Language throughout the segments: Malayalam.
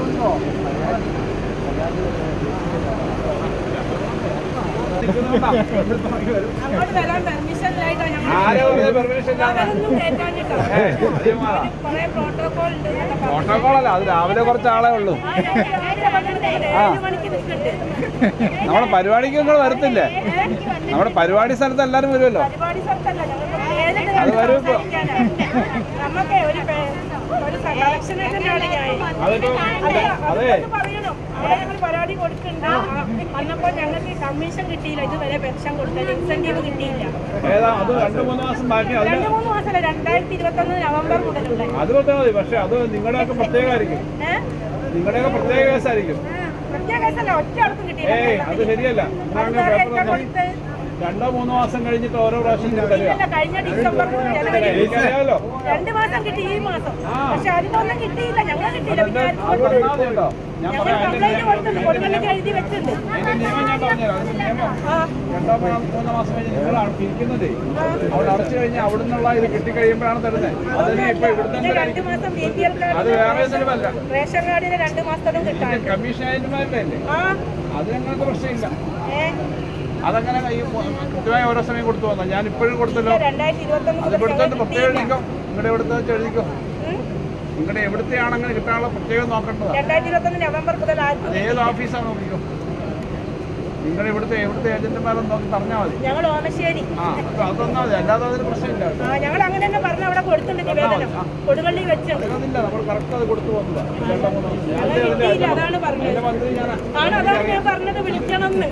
അങ്ങോട്ട് വരാൻ പെർമിഷനിലായിട്ടോ ഞങ്ങൾ ആരാ പറഞ്ഞത് permission ഇല്ലാന്ന്? അവരൊന്നും കേട്ടാഞ്ഞിട്ടോ കുറെ പ്രോട്ടോകോൾ ഉണ്ട് എന്നൊക്കെ പറഞ്ഞു. പ്രോട്ടോകോളല്ല അത് രാവിലെ കുറച്ച് ആളെ ഉള്ളൂ ആ, ഞാൻ രാവിലെ വന്നിട്ട് ഏഴ് മണിക്ക് നിൽക്കുന്നുണ്ട് നമ്മുടെ പരിപാടിക്ക് നിങ്ങൾ വരത്തില്ലേ നമ്മുടെ പരിപാടി സ്ഥലത്ത് എല്ലാരും വരുമല്ലോ പരിപാടി സ്ഥലത്തല്ല ഞങ്ങൾക്ക് നേരിട്ട് അത് വരും ഇപ്പൊ. സംസാരിക്കാനാ. നമുക്ക് ഒരു പേ- ഒരു കളക്ഷൻ ഏജന്റാണ് ഞാൻ അതിപ്പോ അതെ, അതെ അത് പറയണം അവിടെ ഞങ്ങൾ പരാതി കൊടുക്കുന്നുണ്ട് വന്നപ്പോൾ ഞങ്ങൾക്ക് കമ്മീഷൻ കിട്ടിയില്ല ഇതുവരെ പെൻഷൻ കൊടുത്തത് ഇൻസെന്റീവ് കിട്ടിയില്ല ഏതാ അത് രണ്ടു മൂന്ന് മാസം ബാക്കി അതിന് രണ്ട് മൂന്ന് മാസമല്ല രണ്ടായിരത്തി ഇരുപത്തൊന്ന് നവംബർ മുതലുള്ള അത് കൊടുത്താൽ മതി പക്ഷെ അത് നിങ്ങളുടെയൊക്കെ പ്രത്യേകമായിരിക്കും ഏഹ് നിങ്ങളുടെയൊക്കെ പ്രത്യേക കേസായിരിക്കും പ്രത്യേക കേസല്ല ഒറ്റ ആൾക്കും ഏയ് അത് കിട്ടിയില്ല ശരിയല്ല അത് ഇതാണ് വേറെ പേപ്പർ ഒക്കെ കൊടുത്ത് രണ്ടോ മൂന്നോ മാസം കഴിഞ്ഞിട്ട് ഓരോ പ്രാവശ്യം നിങ്ങൾ തരിക ഇല്ലല്ല, കഴിഞ്ഞ ഡിസംബർ ജനുവരി എനിക്കറിയാമല്ലോ രണ്ട് മാസം കിട്ടി ഈ മാസം ആ. പക്ഷെ അതിനൊന്നും കിട്ടിയില്ല ഞങ്ങൾ കിട്ടിയില്ല പിന്നെ ആർക്കും അത് കൊടുത്തില്ല. പറഞ്ഞാൽ മതി കേട്ടോ ഞാൻ ഞങ്ങൾ പറയാം അതിന്റെ കംപ്ലൈന്റ് കൊടുത്തിട്ടുണ്ട് കൊടുക്കണമെങ്കിൽ എഴുതി വെച്ചിട്ടുണ്ട് അതിന്റെ നിയമം ഞാൻ പറഞ്ഞുതരാം അതിന്റെ നിയമം ആ രണ്ടോ മാ- മൂന്നോ മാസം കഴിഞ്ഞ് നിങ്ങളാണ് പിരിക്കുന്നത് അവിടെ അടച്ചു കഴിഞ്ഞാൽ അവിടെ നിന്നുള്ള ഇത് കിട്ടിക്കഴിയുമ്പോഴാണ് തരുന്നത് അതിന് ഇപ്പൊ ഇവിടുത്തെ പിന്നെ രണ്ട് മാസം ബി പി എൽ അത് കാർഡിന് വേറെ എന്തെങ്കിലുമല്ല റേഷൻ കാർഡിന് രണ്ട് മാസത്തോളം കിട്ടാൻ കമ്മീഷൻ ഏജന്റുമാരുടെ അല്ലേ ആ അത് ഞങ്ങൾക്ക് പ്രശ്നമില്ല ഏ അതങ്ങനെ കൈ കൃത്യമായി ഓരോ സമയം കൊടുത്തു വന്നു ഞാൻ ഇപ്പോഴും കൊടുത്തല്ലോ രണ്ടായിരത്തി ഇരുപത്തൊന്ന് അത് മുതൽ ഇവിടുത്തെ ഞങ്ങൾക്ക് പ്രത്യേകം കിട്ടിയില്ല എഴുതിക്കോ നിങ്ങളുടെ ഇവിടുത്തെ വെച്ച് എഴുതിക്കോ ഉം. നിങ്ങളുടെ എവിടുത്തെയാണ് അങ്ങനെ കിട്ടാനുള്ള പ്രത്യേകം നോക്കേണ്ടതാണ് രണ്ടായിരത്തി ഇരുപത്തൊന്ന് നവംബർ മുതൽ ആർക്കും അത് ഏത് ഓഫീസാണ് നോക്കിക്കോ നിങ്ങളുടെ ഇവിടുത്തെ എവിടുത്തെ ഏജന്റുമാരെന്ന് നോക്കി പറഞ്ഞാൽ മതി ഞങ്ങൾ ഓമശ്ശേരി ആ അപ്പൊ അത് തന്നാൽ മതി അല്ലാതെ അതിന് പ്രശ്നമില്ല ആ ഞങ്ങൾ അങ്ങനെ തന്നെ പറഞ്ഞ അവിടെ കൊടുത്തിട്ടുണ്ട് നിവേദനം കൊടുവള്ളി വെച്ചിട്ടുണ്ട് അതില്ല നമ്മൾ കറക്റ്റ് അത് കൊടുത്തു പോകുന്നതാണ് രണ്ടോ മൂന്നോ ദിവസം. ഞാൻ ഞങ്ങൾ അതിന്റെ കിട്ടിയില്ല അതാണ് പറഞ്ഞത് അതിന്റെ മന്ത്രി ഞാനാ ആണ് അതാണ് ഞാൻ പറഞ്ഞത് വിളിക്കണം എന്ന്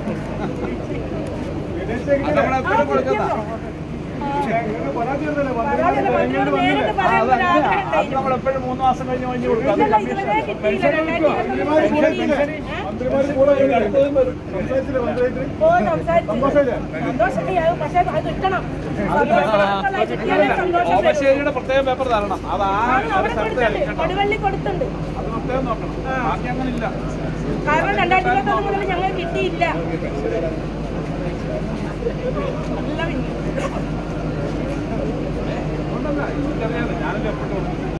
അത് നമ്മളെപ്പോഴും കൊടുക്കുന്ന പരാതിയല്ല, മന്ത്രിയോട് നേരിട്ട് ആ, അത് പറയാൻ ഒരു അങ്ങനെയാ. ആഗ്രഹം അത് ഉണ്ടായിരുന്നു. നമ്മളെപ്പോഴും മൂന്ന് മാസം കഴിഞ്ഞ് കഴിഞ്ഞ് കൊടുക്കും അത് ഇല്ലല്ല, കമ്മീഷൻ ഇതുവരെ കിട്ടിയില്ല. രണ്ടായിരത്തി ഇരുപത്തൊന്ന് കിട്ടിയില്ല. ഓ, സംസാരിച്ചു. സന്തോഷമായി. അത് പക്ഷേ അത് കിട്ടണം. സന്തോഷമുള്ള കിട്ടിയാലേ സന്തോഷം വരൂ. ഓമശ്ശേരിയുടെ പ്രത്യേക പേപ്പർ തരണം അത് ആ ആണ് ഒരു അവിടെ സ്ഥലത്ത് കൊടുത്തിട്ടുണ്ട്. കേട്ടോ കൊടുവള്ളി കൊടുത്തിട്ടുണ്ട് അത് പ്രത്യേകം നോക്കണം ബാക്കി അങ്ങനെ ഇല്ല കാരണം രണ്ടായിരത്തി ഇരുപത്തൊന്ന് മുതൽ ഞങ്ങൾ കിട്ടിയില്ല നല്ല പിന്നെ